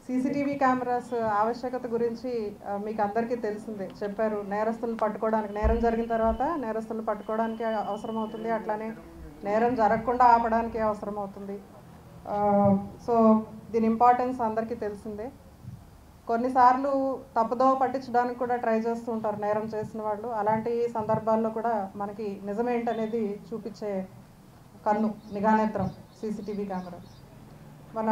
CCTV cameras ఆవశ్యకత గురించి ఆ, మీకు అందరికీ తెలిసిందే చెప్పారు నేరస్తులను పట్టుకోవడానికి నేరం జరిగిన తర్వాత నేరస్తులను పట్టుకోవడానికి అవసరం అవుతుంది అట్లానే నేరం జరగకుండా ఆపడానికి అవసరం అవుతుంది ఆ, సో దీని ఇంపార్టెన్స్ అందరికీ తెలిసిందే కొన్నిసార్లు తప్పుదో పట్టించడానికి కూడా ట్రై చేస్తూ ఉంటారు నేరం చేసిన వాళ్ళు అలాంటి సందర్భాల్లో కూడా మనకి నిజమేంటనేది చూపించే కన్ను నిఘానేత్రం సీసీటీవీ కెమెరా మన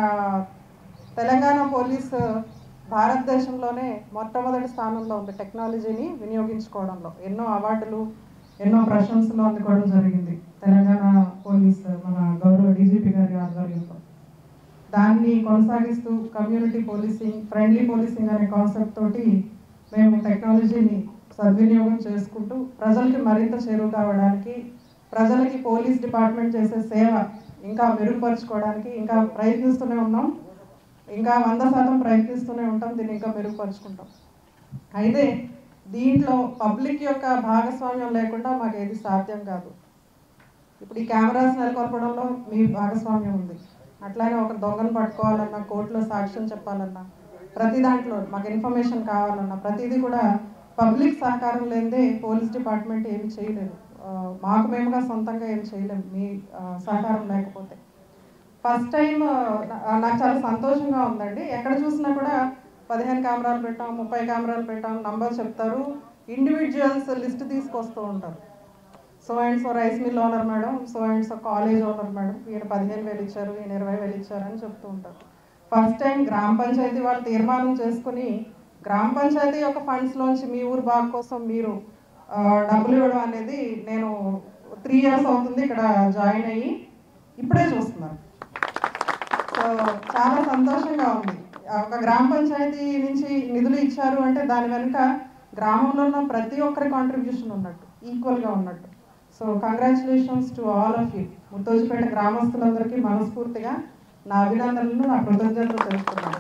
తెలంగాణ పోలీస్ భారతదేశంలోనే మొట్టమొదటి స్థానంలో ఉంది టెక్నాలజీని వినియోగించుకోవడంలో ఎన్నో అవార్డులు ఎన్నో ప్రశంసలు అందుకోవడం జరిగింది తెలంగాణ పోలీస్ మన గౌరవ డీజీపీ గారి ఆధ్వర్యంలో దాన్ని కొనసాగిస్తూ కమ్యూనిటీ పోలీసింగ్ ఫ్రెండ్లీ పోలీసింగ్ అనే కాన్సెప్ట్ తోటి మేము టెక్నాలజీని సద్వినియోగం చేసుకుంటూ ప్రజలకి మరింత చేరువ కావడానికి ప్రజలకి పోలీస్ డిపార్ట్మెంట్ చేసే సేవ ఇంకా మెరుగుపరుచుకోవడానికి ఇంకా ప్రయత్నిస్తూనే ఉన్నాం ఇంకా వంద శాతం ప్రయత్నిస్తూనే ఉంటాం దీన్ని ఇంకా మెరుగుపరుచుకుంటాం అయితే దీంట్లో పబ్లిక్ యొక్క భాగస్వామ్యం లేకుండా మాకు ఏది సాధ్యం కాదు ఇప్పుడు ఈ కెమెరాస్ నెలకొల్పడంలో మీ భాగస్వామ్యం ఉంది అట్లానే ఒక దొంగను పట్టుకోవాలన్నా కోర్టులో సాక్ష్యం చెప్పాలన్నా ప్రతి దాంట్లో మాకు ఇన్ఫర్మేషన్ కావాలన్నా ప్రతిదీ కూడా పబ్లిక్ సహకారం లేనిదే పోలీస్ డిపార్ట్మెంట్ ఏమి చేయలేదు ఆ, మాకు మేముగా సొంతంగా ఏం చేయలేము మీ ఆ, సహకారం లేకపోతే ఫస్ట్ టైం నాకు చాలా సంతోషంగా ఉందండి ఎక్కడ చూసినా కూడా పదిహేను కెమెరాలు పెట్టాం ముప్పై కెమెరాలు పెట్టాం నంబర్ చెప్తారు ఇండివిజువల్స్ లిస్ట్ తీసుకొస్తూ ఉంటారు so and so rice mill owner madam so and so college owner madam ఈయన పదిహేను వేలు ఇచ్చారు ఈయన ఇరవై వేలు ఇచ్చారు అని చెప్తూ ఉంటారు ఫస్ట్ టైం గ్రామ పంచాయతీ వాళ్ళు తీర్మానం చేసుకుని గ్రామ పంచాయతీ యొక్క ఫండ్స్లోంచి మీ ఊరు బాగు కోసం మీరు ఆ, డబ్బులు ఇవ్వడం అనేది నేను త్రీ ఇయర్స్ అవుతుంది ఇక్కడ జాయిన్ అయ్యి ఇప్పుడే చూస్తున్నాను సో చాలా సంతోషంగా ఉంది ఆ, ఒక గ్రామ పంచాయతీ నుంచి నిధులు ఇచ్చారు అంటే దాని వెనుక గ్రామంలో ఉన్న ప్రతి ఒక్కరి కాంట్రిబ్యూషన్ ఉన్నట్టు ఈక్వల్గా ఉన్నట్టు so congratulations to all of you Muthojipeta గ్రామస్తులందరికీ మనస్ఫూర్తిగా నా అభినందనలు నా కృతజ్ఞతలు తెలుపుతున్నాను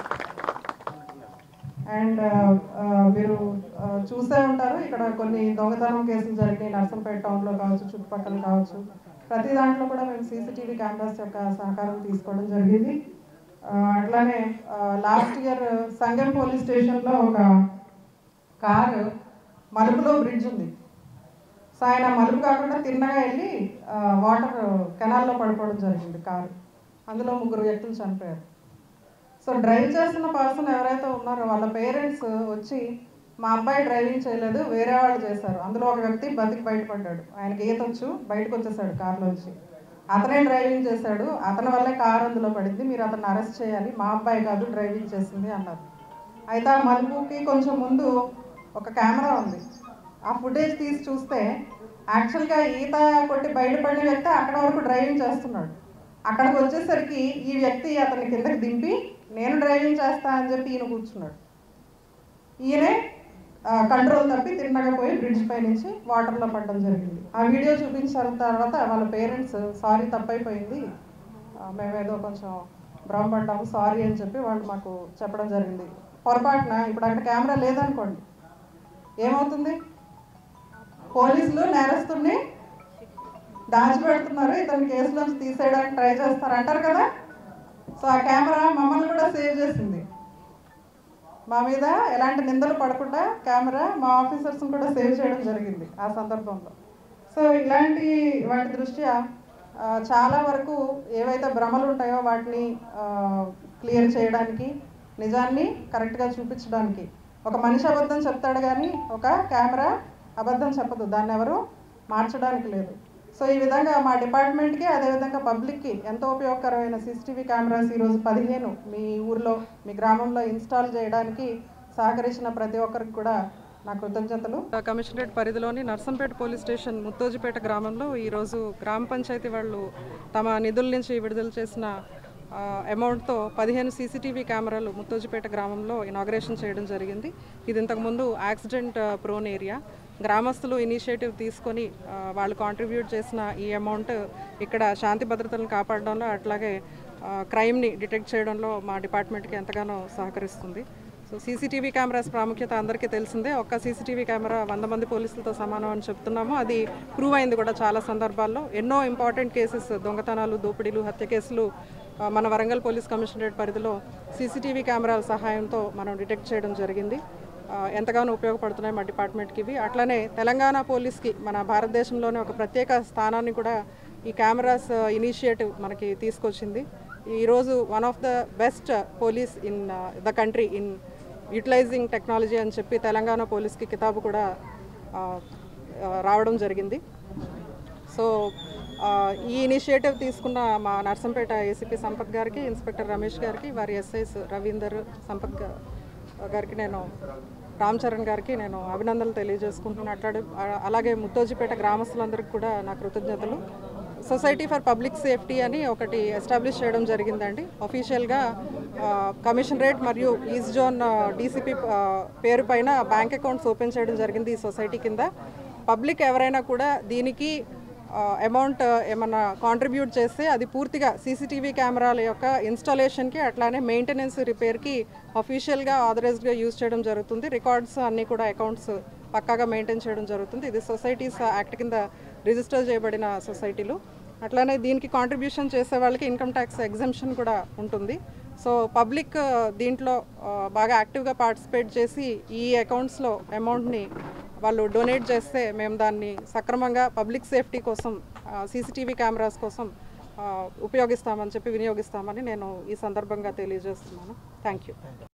అండ్ మీరు ఆ, చూసే ఉంటారు ఇక్కడ కొన్ని దొంగతనం కేసులు జరిగినాయి నర్సంపేట టౌన్లో కావచ్చు చుట్టుపక్కల కావచ్చు ప్రతి దాంట్లో కూడా మేము సీసీటీవీ కెమెరాస్ యొక్క సహకారం తీసుకోవడం జరిగింది ఆ, అట్లానే లాస్ట్ ఇయర్ సంగం పోలీస్ స్టేషన్లో ఒక కారు మలుపులో బ్రిడ్జ్ ఉంది సో ఆయన మలుపు కాకుండా తిన్నగా వెళ్ళి ఆ, వాటర్ కెనాల్లో పడిపోవడం జరిగింది కారు అందులో ముగ్గురు వ్యక్తులు చనిపోయారు సో డ్రైవ్ చేస్తున్న పర్సన్ ఎవరైతే ఉన్నారో వాళ్ళ పేరెంట్స్ వచ్చి మా అబ్బాయి డ్రైవింగ్ చేయలేదు వేరే వాళ్ళు చేశారు అందులో ఒక వ్యక్తి బతికి బయటపడ్డాడు ఆయనకి ఈత వచ్చు బయటకు వచ్చేసాడు కారులోంచి అతనే డ్రైవింగ్ చేశాడు అతని వల్లే కారు అందులో పడింది మీరు అతన్ని అరెస్ట్ చేయాలి మా అబ్బాయి కాదు డ్రైవింగ్ చేసింది అన్నారు అయితే ఆ మలుపుకి కొంచెం ముందు ఒక కెమెరా ఉంది ఆ ఫుటేజ్ తీసి చూస్తే యాక్చువల్గా ఈత కొట్టి బయటపడిన వ్యక్తి అక్కడ వరకు డ్రైవింగ్ చేస్తున్నాడు అక్కడికి వచ్చేసరికి ఈ వ్యక్తి అతన్ని కిందకి దింపి నేను డ్రైవింగ్ చేస్తా అని చెప్పి ఈయన కూర్చున్నాడు ఈయనే కంట్రోల్ తప్పి తిన్నగా పోయి బ్రిడ్జ్ పై నుంచి వాటర్లో పడడం జరిగింది ఆ వీడియో చూపించిన తర్వాత వాళ్ళ పేరెంట్స్ సారీ తప్పైపోయింది ఆ, మేమేదో కొంచెం భ్రమపడ్డాము సారీ అని చెప్పి వాళ్ళు మాకు చెప్పడం జరిగింది పొరపాటున ఇప్పుడు అక్కడ కెమెరా లేదనుకోండి ఏమవుతుంది పోలీసులు నేరస్తుడిని దాచిపెడుతున్నారు ఇతని కేసులోంచి తీసేయడానికి ట్రై చేస్తారు అంటారు కదా సో ఆ కెమెరా మమ్మల్ని కూడా సేవ్ చేసింది మా మీద ఎలాంటి నిందలు పడకుండా కెమెరా మా ఆఫీసర్స్ని కూడా సేవ్ చేయడం జరిగింది ఆ సందర్భంలో సో ఇలాంటి వాటి దృష్ట్యా ఆ, చాలా వరకు ఏవైతే భ్రమలు ఉంటాయో వాటిని క్లియర్ చేయడానికి నిజాన్ని కరెక్ట్గా చూపించడానికి ఒక మనిషి అబద్ధం చెప్తాడు కానీ ఒక కెమెరా అబద్ధం చెప్పదు దాన్ని ఎవరు మార్చడానికి లేదు సో ఈ విధంగా మా డిపార్ట్మెంట్కి అదేవిధంగా పబ్లిక్కి ఎంతో ఉపయోగకరమైన సీసీటీవీ కెమెరాస్ ఈరోజు పదిహేను మీ ఊర్లో మీ గ్రామంలో ఇన్స్టాల్ చేయడానికి సహకరించిన ప్రతి ఒక్కరికి కూడా నా కృతజ్ఞతలు కమిషనరేట్ పరిధిలోని నర్సంపేట పోలీస్ స్టేషన్ ముత్తోజిపేట గ్రామంలో ఈరోజు గ్రామ పంచాయతీ వాళ్ళు తమ నిధుల నుంచి విడుదల చేసిన ఆ, అమౌంట్తో పదిహేను సీసీటీవీ కెమెరాలు ముత్తోజిపేట గ్రామంలో ఇనాగ్రేషన్ చేయడం జరిగింది ఇది ఇంతకుముందు యాక్సిడెంట్ ఆ, ప్రోన్ ఏరియా గ్రామస్తులు ఇనిషియేటివ్ తీసుకొని ఆ, వాళ్ళు కాంట్రిబ్యూట్ చేసిన ఈ అమౌంట్ ఇక్కడ శాంతి భద్రతలను కాపాడడంలో అట్లాగే ఆ, క్రైమ్ని డిటెక్ట్ చేయడంలో మా డిపార్ట్మెంట్కి ఎంతగానో సహకరిస్తుంది సో సీసీటీవీ కెమెరాస్ ప్రాముఖ్యత అందరికీ తెలిసిందే ఒక్క సీసీటీవీ కెమెరా వంద మంది పోలీసులతో సమానం అని చెప్తున్నాము అది ప్రూవ్ అయింది కూడా చాలా సందర్భాల్లో ఎన్నో ఇంపార్టెంట్ కేసెస్ దొంగతనాలు దోపిడీలు హత్య కేసులు ఆ, మన వరంగల్ పోలీస్ కమిషనరేట్ పరిధిలో సీసీటీవీ కెమెరాల సహాయంతో మనం డిటెక్ట్ చేయడం జరిగింది ఆ, ఎంతగానో ఉపయోగపడుతున్నాయి మా డిపార్ట్మెంట్కి ఇవి అట్లనే తెలంగాణ పోలీస్కి మన భారతదేశంలోనే ఒక ప్రత్యేక స్థానాన్ని కూడా ఈ కెమెరాస్ ఇనిషియేటివ్ మనకి తీసుకొచ్చింది ఈరోజు one of the best police in the country in utilizing technology అని చెప్పి తెలంగాణ పోలీస్కి కితాబు కూడా ఆ, ఆ, రావడం జరిగింది సో ఆ, ఈ ఇనిషియేటివ్ తీసుకున్న మా నర్సంపేట ఏసీపీ సంపత్ గారికి ఇన్స్పెక్టర్ రమేష్ గారికి వారి ఎస్ఐస్ రవీందర్ సంపత్ గా- గారికి నేను రామ్ చరణ్ గారికి నేను అభినందనలు తెలియజేసుకుంటున్నాను అట్లాగే ఆ- అలాగే ముత్తోజిపేట గ్రామస్తులందరికీ కూడా నా కృతజ్ఞతలు సొసైటీ ఫర్ పబ్లిక్ సేఫ్టీ అని ఒకటి ఎస్టాబ్లిష్ చేయడం జరిగిందండి అఫీషియల్గా కమిషనరేట్ మరియు ఈస్ట్ జోన్ డీసీపీ పేరు పైన బ్యాంక్ అకౌంట్స్ ఓపెన్ చేయడం జరిగింది ఈ సొసైటీ కింద పబ్లిక్ ఎవరైనా కూడా దీనికి అమౌంట్ ఏమన్నా కాంట్రిబ్యూట్ చేస్తే అది పూర్తిగా సీసీటీవీ కెమెరాల యొక్క ఇన్స్టాలేషన్కి అట్లానే మెయింటెనెన్స్ రిపేర్కి అఫీషియల్గా ఆథరైజ్డ్గా యూజ్ చేయడం జరుగుతుంది రికార్డ్స్ అన్నీ కూడా అకౌంట్స్ పక్కాగా మెయింటైన్ చేయడం జరుగుతుంది ఇది సొసైటీస్ యాక్ట్ కింద రిజిస్టర్ చేయబడిన సొసైటీలు అట్లానే దీనికి కాంట్రిబ్యూషన్ చేసే వాళ్ళకి ఇన్కమ్ ట్యాక్స్ ఎగ్జంప్షన్ కూడా ఉంటుంది సో పబ్లిక్ దీంట్లో ఆ, బాగా యాక్టివ్గా పార్టిసిపేట్ చేసి ఈ అకౌంట్స్లో అమౌంట్ని వాళ్ళు డొనేట్ చేస్తే మేము దాన్ని సక్రమంగా పబ్లిక్ సేఫ్టీ కోసం సీసీటీవీ కెమెరాస్ కోసం ఆ, ఉపయోగిస్తామని చెప్పి వినియోగిస్తామని నేను ఈ సందర్భంగా తెలియజేస్తున్నాను థ్యాంక్ యూ